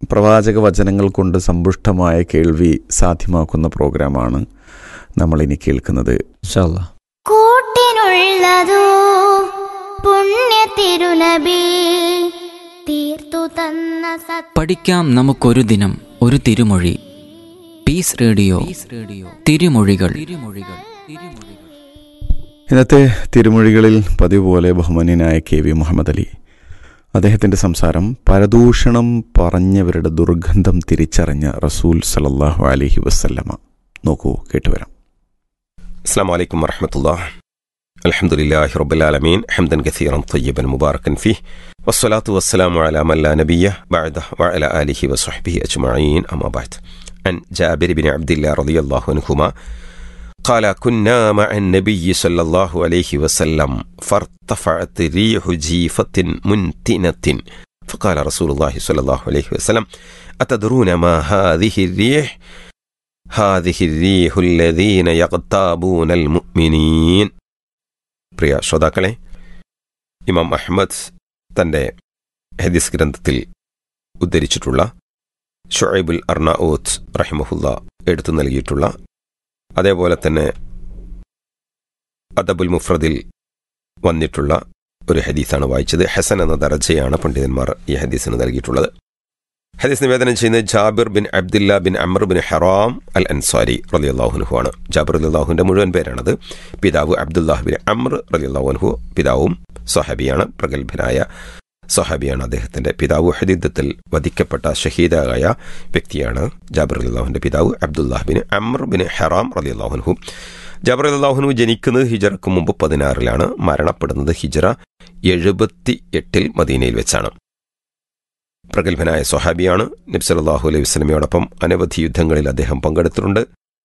പ്രവാചക വചനങ്ങൾ കൊണ്ട് സമ്പുഷ്ടമായ കേൾവി സാധ്യമാക്കുന്ന പ്രോഗ്രാമാണ് നമ്മളിനി കേൾക്കുന്നത് ഇൻഷാല്ലാ കൂട്ടിനുള്ളതോ പുണ്യ തിരുനബി തീർത്തു തന്ന സത് പഠിക്കാം നമുക്കൊരു ദിനം ഒരു തിരുമൊഴി പീസ് റേഡിയോ റേഡിയോ തിരുമൊഴികൾ തിരുമൊഴികൾ തിരുമൊഴികൾ ഇന്നത്തെ തിരുമൊഴികളിൽ പതിവ് പോലെ ബഹുമാന്യനായ കെ വി മുഹമ്മദ് അലി അദ്ദേഹത്തിൻ്റെ സംസാരം പരദൂഷണം പറഞ്ഞവരുടെ ദുർഗന്ധം തിരിച്ചറിഞ്ഞ റസൂൽ സലല്ലാഹു അലഹി വസ്ല്ലമ നോക്കൂ കേട്ടുവരാം السلام عليكم ورحمة الله الحمد لله رب العالمين حمدا كثيرا طيبا مباركا فيه والصلاة والسلام على من لا نبي بعده وعلى آله وصحبه أجمعين أما بعد عن جابر بن عبد الله رضي الله عنهما قال كنا مع النبي صلى الله عليه وسلم فارتفعت ريح جيفة منتنة فقال رسول الله صلى الله عليه وسلم أتدرون ما هذه الريح هذه الريح الذين يغتابون المؤمنين പ്രിയ ശ്രോതാക്കളെ ഇമാം അഹ്മദ് തൻ്റെ ഹദീസ് ഗ്രന്ഥത്തിൽ ഉദ്ധരിച്ചിട്ടുള്ള ഷുഐബുൽ അർണൌത്ത് റഹിമഹുല്ല എടുത്തു നൽകിയിട്ടുള്ള അതേപോലെ തന്നെ അദബുൽ മുഫ്രദിൽ വന്നിട്ടുള്ള ഒരു ഹദീസാണ് വായിച്ചത് ഹസൻ എന്ന ദർജയാണ് പണ്ഡിതന്മാർ ഈ ഹദീസിന് നൽകിയിട്ടുള്ളത് ഹദീസ് നിവേദനം ചെയ്യുന്നത് Jabir bin Abdullah bin Amr bin Haram al Ansari റലി അള്ളാഹുനുഹു ആണ് ജാബിർ അലി അള്ളാഹുവിന്റെ മുഴുവൻ പേരാണത് പിതാവ് അബ്ദുല്ലാഹ് ബിൻ അമർ റലി അള്ളാഹുൻഹു പിതാവും സഹാബിയാണ് പ്രഗത്ഭനായ സഹാബിയാണ് അദ്ദേഹത്തിന്റെ പിതാവ് ഹദീദത്തിൽ വധിക്കപ്പെട്ട ഷഹീദായ വ്യക്തിയാണ് ജാബിർ അലി അള്ളാഹുവിന്റെ പിതാവ് Abdullah bin Amr bin Haram റലി അള്ളാഹുൻഹു ജാബിർ അലി അള്ളാഹുനു ജനിക്കുന്നത് ഹിജറക്ക് മുമ്പ് പതിനാറിലാണ് മരണപ്പെടുന്നത് ഹിജറ എഴുപത്തി എട്ടിൽ മദീനയിൽ വെച്ചാണ് പ്രഗത്ഭനായ സ്വഹാബിയാണ് നബ്സലാഹു അലൈഹി വസ്ലമയോടൊപ്പം അനവധി യുദ്ധങ്ങളിൽ അദ്ദേഹം പങ്കെടുത്തിട്ടുണ്ട്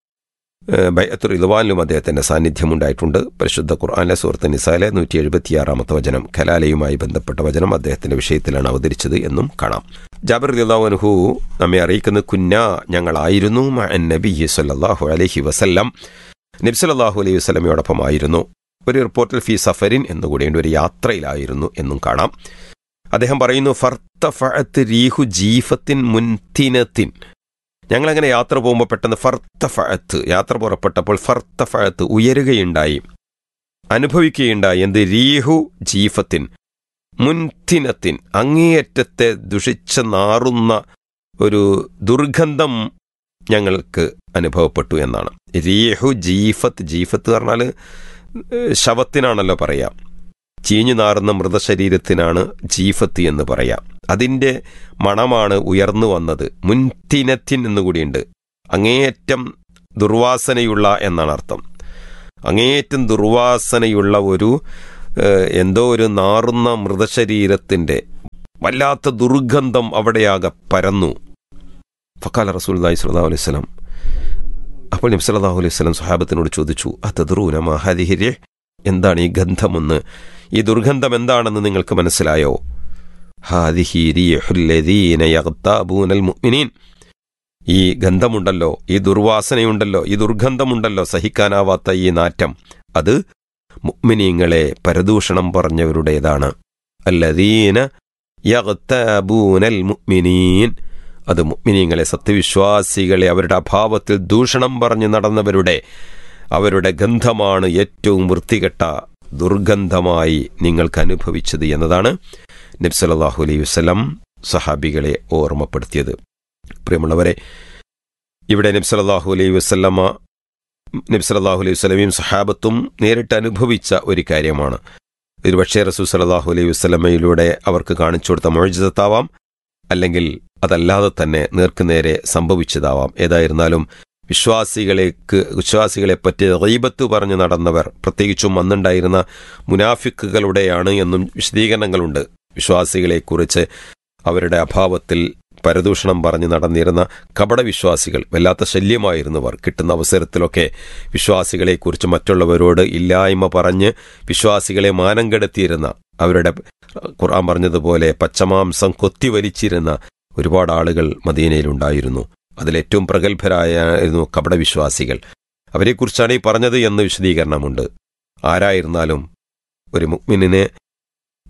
ബൈഅത്തുർ ഇൽവാനിലും അദ്ദേഹത്തിന്റെ സാന്നിധ്യമുണ്ടായിട്ടുണ്ട് പരിശുദ്ധ ഖുർആാനിലെ സുഹൃത്ത് നിസാലെ നൂറ്റി എഴുപത്തിയാറാമത്തെ വചനം കലാലയുമായി ബന്ധപ്പെട്ട വചനം അദ്ദേഹത്തിന്റെ വിഷയത്തിലാണ് അവതരിച്ചത് എന്നും കാണാം ജാബിർ അള്ളാഹുൻഹു നമ്മെ അറിയിക്കുന്ന കുഞ്ഞ ഞങ്ങളായിരുന്നു നബി സല്ലാഹു അലഹി വസല്ലം നബ്സലാഹു അലൈഹി വസ്ലമയോടൊപ്പം ആയിരുന്നു ഒരു റിപ്പോർട്ടിൽ ഫി സഫരിൻ എന്നുകൂടിയുണ്ട് ഒരു യാത്രയിലായിരുന്നു എന്നും കാണാം അദ്ദേഹം പറയുന്നു ഫർത്തഫഅത്ത് റീഹു ജീഫത്തിൻ മുൻതിനത്തിൻ ഞങ്ങളങ്ങനെ യാത്ര പോകുമ്പോൾ പെട്ടെന്ന് ഫർത്തഫഅത്ത് യാത്ര പുറപ്പെട്ടപ്പോൾ ഫർത്തഫഅത്ത് ഉയരുകയുണ്ടായി അനുഭവിക്കുകയുണ്ടായി എന്ത് റീഹു ജീഫത്തിൻ മുൻതിനത്തിൻ അങ്ങേയറ്റത്തെ ദുഷിച്ച നാറുന്ന ഒരു ദുർഗന്ധം ഞങ്ങൾക്ക് അനുഭവപ്പെട്ടു എന്നാണ് റീഹു ജീഫത്ത് ജീഫത്ത് പറഞ്ഞാൽ ശവത്തിനാണല്ലോ പറയാം ചീഞ്ഞു നാറുന്ന മൃതശരീരത്തിനാണ് ജീഫത്ത് എന്ന് പറയാം അതിൻ്റെ മണമാണ് ഉയർന്നു വന്നത് മുൻതിനത്തിൻ എന്നുകൂടിയുണ്ട് അങ്ങേയറ്റം ദുർവാസനയുള്ള എന്നാണ് അർത്ഥം അങ്ങേയറ്റം ദുർവാസനയുള്ള ഒരു എന്തോ ഒരു നാറുന്ന മൃതശരീരത്തിൻ്റെ വല്ലാത്ത ദുർഗന്ധം അവിടെയാകെ പരന്നു ഫക്കാല റസൂൽ സ്വല്ലാ അലൈഹി സ്വലം അപ്പോൾ നബി സല്ലാഹു അലൈഹി സ്വലം സുഹാബത്തിനോട് ചോദിച്ചു അത്തദ്റൂന മഹാദിഹിരെ എന്താണ് ഈ ഗന്ധമെന്ന് ഈ ദുർഗന്ധം എന്താണെന്ന് നിങ്ങൾക്ക് മനസ്സിലായോ ഈ ഗന്ധമുണ്ടല്ലോ ഈ ദുർവാസനയുണ്ടല്ലോ ഈ ദുർഗന്ധമുണ്ടല്ലോ സഹിക്കാനാവാത്ത ഈ നാറ്റം അത് മുഅ്മിനീങ്ങളെ പരദൂഷണം പറഞ്ഞവരുടേതാണ് അല്ലദീന യഗ്താബൂനൽ മുഅ്മിനീൻ അത് മുഅ്മിനീങ്ങളെ സത്യവിശ്വാസികളെ അവരുടെ അഭാവത്തിൽ ദൂഷണം പറഞ്ഞു നടന്നവരുടെ അവരുടെ ഗന്ധമാണ് ഏറ്റവും വൃത്തികെട്ട ദുർഗന്ധമായി നിങ്ങൾക്ക് അനുഭവിച്ചത് എന്നതാണ് നബ്സലാഹു അലൈഹി വസ്ലം സഹാബികളെ ഓർമ്മപ്പെടുത്തിയത് പ്രിയമുള്ളവരെ ഇവിടെ നബ്സലാഹു അലൈഹി വസ്ലമ നബ്സലാഹു അലൈഹി വസ്ലമയും സഹാബത്തും നേരിട്ട് അനുഭവിച്ച ഒരു കാര്യമാണ് ഒരുപക്ഷേ റസൂ സലാഹു അലൈഹി വസ്ലമയിലൂടെ അവർക്ക് കാണിച്ചു കൊടുത്ത മൊഴിജത്താവാം അല്ലെങ്കിൽ അതല്ലാതെ തന്നെ നേർക്കുനേരെ സംഭവിച്ചതാവാം ഏതായിരുന്നാലും വിശ്വാസികളേക്ക് വിശ്വാസികളെ പറ്റി റീബത്ത് പറഞ്ഞു നടന്നവർ പ്രത്യേകിച്ചും അന്നുണ്ടായിരുന്ന മുനാഫിക്കുകളുടെയാണ് എന്നും വിശദീകരണങ്ങളുണ്ട് വിശ്വാസികളെക്കുറിച്ച് അവരുടെ അഭാവത്തിൽ പരദൂഷണം പറഞ്ഞു നടന്നിരുന്ന കപടവിശ്വാസികൾ വല്ലാത്ത ശല്യമായിരുന്നവർ കിട്ടുന്ന അവസരത്തിലൊക്കെ വിശ്വാസികളെക്കുറിച്ച് മറ്റുള്ളവരോട് ഇല്ലായ്മ പറഞ്ഞ് വിശ്വാസികളെ മാനം കെടുത്തിയിരുന്ന അവരുടെ ഖുർആൻ പറഞ്ഞതുപോലെ പച്ചമാംസം കൊത്തിവലിച്ചിരുന്ന ഒരുപാട് ആളുകൾ മദീനയിലുണ്ടായിരുന്നു അതിലേറ്റവും പ്രഗത്ഭരായിരുന്നു കപടവിശ്വാസികൾ അവരെക്കുറിച്ചാണ് ഈ പറഞ്ഞത് എന്ന് വിശദീകരണമുണ്ട് ആരായിരുന്നാലും ഒരു മുക്മിനെ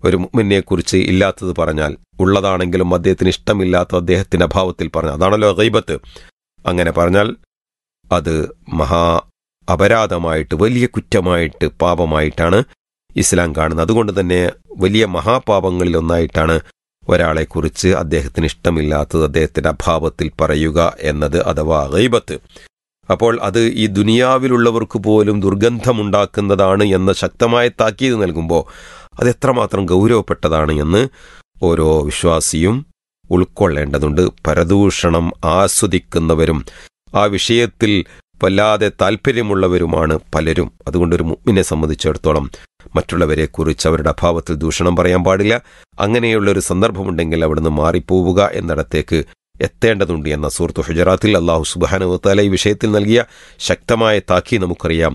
ഒരു മുമ്മിനെ കുറിച്ച് ഇല്ലാത്തത് പറഞ്ഞാൽ ഉള്ളതാണെങ്കിലും അദ്ദേഹത്തിന് ഇഷ്ടമില്ലാത്ത അദ്ദേഹത്തിന്റെ അഭാവത്തിൽ പറഞ്ഞാൽ അതാണല്ലോ ഗൈബത്ത് അങ്ങനെ പറഞ്ഞാൽ അത് മഹാ അപരാധമായിട്ട് വലിയ കുറ്റമായിട്ട് പാപമായിട്ടാണ് ഇസ്ലാം കാണുന്നത് അതുകൊണ്ട് തന്നെ വലിയ മഹാപാപങ്ങളിൽ ഒന്നായിട്ടാണ് ഒരാളെക്കുറിച്ച് അദ്ദേഹത്തിന് ഇഷ്ടമില്ലാത്തത് അദ്ദേഹത്തിന്റെ അഭാവത്തിൽ പറയുക എന്നത് അഥവാ ഗൈബത്ത് അപ്പോൾ അത് ഈ ദുനിയാവിലുള്ളവർക്ക് പോലും ദുർഗന്ധമുണ്ടാക്കുന്നതാണ് എന്ന ശക്തമായ താക്കീത് നൽകുമ്പോൾ അത് എത്രമാത്രം ഗൗരവപ്പെട്ടതാണ് എന്ന് ഓരോ വിശ്വാസിയും ഉൾക്കൊള്ളേണ്ടതുണ്ട് പരദൂഷണം ആസ്വദിക്കുന്നവരും ആ വിഷയത്തിൽ വല്ലാതെ താല്പര്യമുള്ളവരുമാണ് പലരും അതുകൊണ്ട് ഒരു മുമ്മിനെ സംബന്ധിച്ചിടത്തോളം മറ്റുള്ളവരെ കുറിച്ച് അവരുടെ അഭാവത്തിൽ ദൂഷണം പറയാൻ പാടില്ല അങ്ങനെയുള്ള ഒരു സന്ദർഭമുണ്ടെങ്കിൽ അവിടുന്ന് മാറിപ്പോവുക എന്നിടത്തേക്ക് എത്തേണ്ടതുണ്ട് എന്ന സൂറത്ത് ഹുജറാത്തിൽ അള്ളാഹു സുബാനുവത്താല ഈ വിഷയത്തിൽ നൽകിയ ശക്തമായ താക്കി നമുക്കറിയാം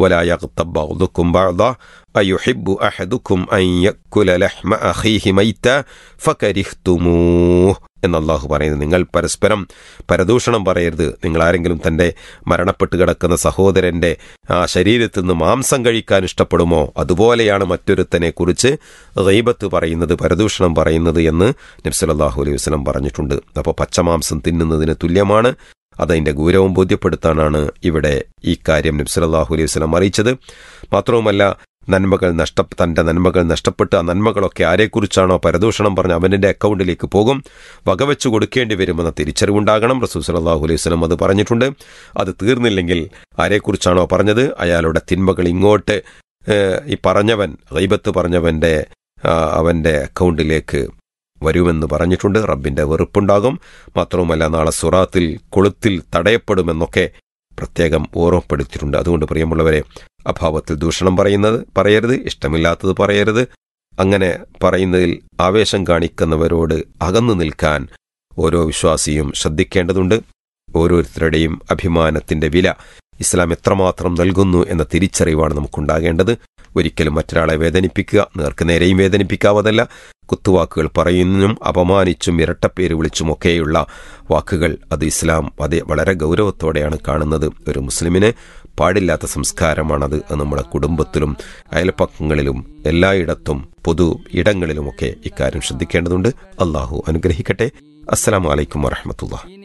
വലായകും അയുഹിബു അഹദുക്കും ലഹ്മ അഖീഹി മൈത ഫകരിഹ്തുമൂഹ് എന്ന് അള്ളാഹു പറയുന്നത് നിങ്ങൾ പരസ്പരം പരദൂഷണം പറയരുത് നിങ്ങൾ ആരെങ്കിലും തന്റെ മരണപ്പെട്ട് കിടക്കുന്ന സഹോദരന്റെ ആ ശരീരത്തിൽ നിന്ന് മാംസം കഴിക്കാൻ ഇഷ്ടപ്പെടുമോ അതുപോലെയാണ് മറ്റൊരുത്തനെ കുറിച്ച് ഗൈബത്ത് പറയുന്നത് പരദൂഷണം പറയുന്നത് എന്ന് നബ്സലല്ലാഹു അലൈഹി വസ്ലം പറഞ്ഞിട്ടുണ്ട് അപ്പോൾ പച്ചമാംസം തിന്നുന്നതിന് തുല്യമാണ് അതതിന്റെ ഗൗരവം ബോധ്യപ്പെടുത്താനാണ് ഇവിടെ ഈ കാര്യം നബ്സലല്ലാഹു അലൈഹി വസ്ലം അറിയിച്ചത് മാത്രവുമല്ല നന്മകൾ നഷ്ട തന്റെ നന്മകൾ നഷ്ടപ്പെട്ട് ആ നന്മകളൊക്കെ ആരെക്കുറിച്ചാണോ പരദൂഷണം പറഞ്ഞ് അവന്റെ അക്കൗണ്ടിലേക്ക് പോകും വകവെച്ചു കൊടുക്കേണ്ടി വരുമെന്ന തിരിച്ചറിവുണ്ടാകണം റസൂൽ സലാഹു അലൈഹി സ്വലം അത് പറഞ്ഞിട്ടുണ്ട് അത് തീർന്നില്ലെങ്കിൽ ആരെക്കുറിച്ചാണോ പറഞ്ഞത് അയാളുടെ തിന്മകൾ ഇങ്ങോട്ട് ഈ പറഞ്ഞവൻ ഗൈബത്ത് പറഞ്ഞവന്റെ അവന്റെ അക്കൗണ്ടിലേക്ക് വരുമെന്ന് പറഞ്ഞിട്ടുണ്ട് റബ്ബിന്റെ വെറുപ്പുണ്ടാകും മാത്രവുമല്ല നാളെ സുറാത്തിൽ കൊളുത്തിൽ തടയപ്പെടുമെന്നൊക്കെ പ്രത്യേകം ഓർമ്മപ്പെടുത്തിയിട്ടുണ്ട് അതുകൊണ്ട് പ്രിയമുള്ളവരെ അഭാവത്തിൽ ദൂഷണം പറയുന്നത് പറയരുത് ഇഷ്ടമില്ലാത്തത് പറയരുത് അങ്ങനെ പറയുന്നതിൽ ആവേശം കാണിക്കുന്നവരോട് അകന്നു നിൽക്കാൻ ഓരോ വിശ്വാസിയും ശ്രദ്ധിക്കേണ്ടതുണ്ട് ഓരോരുത്തരുടെയും അഭിമാനത്തിന്റെ വില ഇസ്ലാം എത്രമാത്രം നൽകുന്നു എന്ന തിരിച്ചറിവാണ് നമുക്കുണ്ടാകേണ്ടത് ഒരിക്കലും മറ്റൊരാളെ വേദനിപ്പിക്കുക നേർക്ക് നേരെയും വേദനിപ്പിക്കാവതല്ല കുത്തുവാക്കുകൾ പറയുന്നതിനും അപമാനിച്ചും ഇരട്ടപ്പേര് വിളിച്ചുമൊക്കെയുള്ള വാക്കുകൾ അത് ഇസ്ലാം അതേ വളരെ ഗൗരവത്തോടെയാണ് കാണുന്നത് ഒരു മുസ്ലിമിന് പാടില്ലാത്ത സംസ്കാരമാണത് അത് നമ്മുടെ കുടുംബത്തിലും അയൽപ്പക്കങ്ങളിലും എല്ലായിടത്തും പൊതു ഇടങ്ങളിലുമൊക്കെ ഇക്കാര്യം ശ്രദ്ധിക്കേണ്ടതുണ്ട് അള്ളാഹു അനുഗ്രഹിക്കട്ടെ അസ്സലാമലൈക്കും വറഹമത്തുള്ള